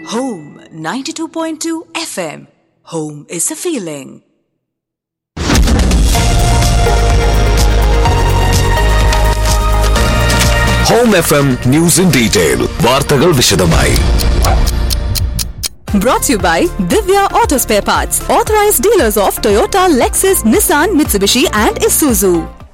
Home 92.2 FM. Home is a feeling. Home F M news in detail വാർത്തകൾ വിശദമായി Brought to you by Divya Auto Spare Parts, authorized dealers of Toyota, Lexus, Nissan, Mitsubishi, and Isuzu.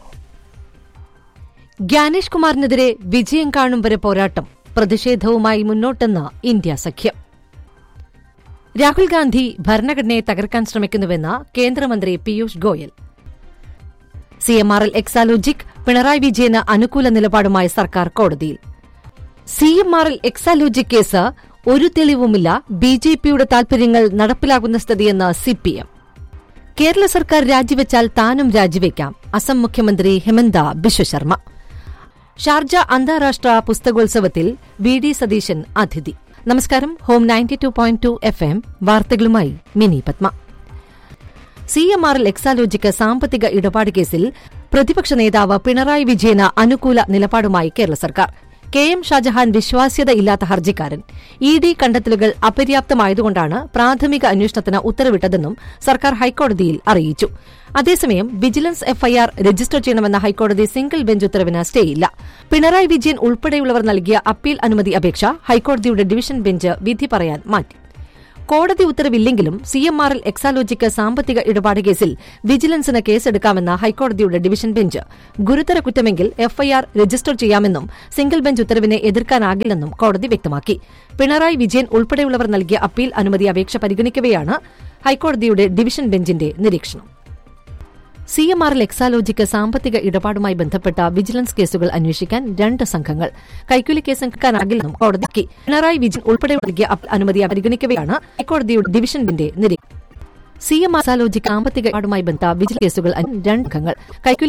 Gyanesh കുമാറിനെതിരെ വിജയം കാണും വരെ പോരാട്ടം പ്രതിഷേധവുമായി മുന്നോട്ടെന്ന India സഖ്യം രാഹുൽ ഗാന്ധി ഭരണഘടനയെ തകർക്കാൻ ശ്രമിക്കുന്നുവെന്ന കേന്ദ്രമന്ത്രി Piyush Goyal C M R L Exalogic Pinarayi വിജയന് അനുകൂല നിലപാടുമായി സർക്കാർ കോടതിയിൽ C M R L Exalogic case ഒരു തെളിവുമില്ല ബി ജെ പിയുടെ താൽപര്യങ്ങൾ നടപ്പിലാകുന്ന സ്ഥിതിയെന്ന് സിപിഎം കേരള സർക്കാർ രാജിവെച്ചാൽ താനും രാജിവെക്കാം അസം മുഖ്യമന്ത്രി ഹിമന്ത ബിശ്വശർമ്മ ഷാർജ അന്താരാഷ്ട്ര പുസ്തകോത്സവത്തിൽ വി ഡി സതീശൻ അതിഥി നമസ്കാരം home ninety two point two F M വാർത്തകളുമായി Mini Padma C M R L Exalogic സാമ്പത്തിക ഇടപാട് കേസിൽ പ്രതിപക്ഷ നേതാവ് പിണറായി വിജയന് അനുകൂല നിലപാടുമായി കേരള സർക്കാർ കെ എം ഷാജഹാൻ വിശ്വാസ്യതയില്ലാത്ത ഹർജിക്കാരൻ ഇ ഡി കണ്ടെത്തലുകൾ അപര്യാപ്തമായതുകൊണ്ടാണ് പ്രാഥമിക അന്വേഷണത്തിന് ഉത്തരവിട്ടതെന്നും സർക്കാർ ഹൈക്കോടതിയിൽ അറിയിച്ചു അതേസമയം വിജിലൻസ് എഫ്ഐആർ രജിസ്റ്റർ ചെയ്യണമെന്ന ഹൈക്കോടതി സിംഗിൾ ബെഞ്ച് ഉത്തരവിന് സ്റ്റേയില്ല പിണറായി വിജയൻ ഉൾപ്പെടെയുള്ളവർ നൽകിയ അപ്പീൽ അനുമതി അപേക്ഷ ഹൈക്കോടതിയുടെ ഡിവിഷൻ ബെഞ്ച് വിധി പറയാൻ മാറ്റി കോടതി ഉത്തരവില്ലെങ്കിലും C M R L Exalogic സാമ്പത്തിക ഇടപാട് കേസിൽ വിജിലൻസിന് കേസെടുക്കാമെന്ന ഹൈക്കോടതിയുടെ ഡിവിഷൻ ബെഞ്ച് ഗുരുതര കുറ്റമെങ്കിൽ എഫ്ഐആർ രജിസ്റ്റർ ചെയ്യാമെന്നും സിംഗിൾ ബെഞ്ച് ഉത്തരവിനെ എതിർക്കാനാകില്ലെന്നും കോടതി വ്യക്തമാക്കി പിണറായി വിജയൻ ഉൾപ്പെടെയുള്ളവർ നൽകിയ അപ്പീൽ അനുമതി അപേക്ഷ പരിഗണിക്കവെയാണ് ഹൈക്കോടതിയുടെ ഡിവിഷൻ ബെഞ്ചിന്റെ നിരീക്ഷണം C M R L Exalogic സാമ്പത്തിക ഇടപാടുമായി ബന്ധപ്പെട്ട വിജിലൻസ് കേസുകൾ അന്വേഷിക്കാൻ രണ്ട് സംഘങ്ങൾ കൈക്കൂലി കേസ് എടുക്കാനാകില്ലെന്നും കോടതിക്ക് പിണറായി വിജയൻ ഉൾപ്പെടെ നൽകിയ അപ്പീൽ അനുമതി പരിഗണിക്കവെയാണ് ഹൈക്കോടതിയുടെ ഡിവിഷൻ ബെഞ്ചിന്റെ നിരീക്ഷണം സി എം ആർ എക്സാലോജിക്ക് സാമ്പത്തിക ഇടപാടുമായി ബന്ധപ്പെട്ട വിജിലൻസ് കേസുകൾ അന്വേഷിക്കാൻ രണ്ട് സംഘങ്ങൾ കൈക്കൂലി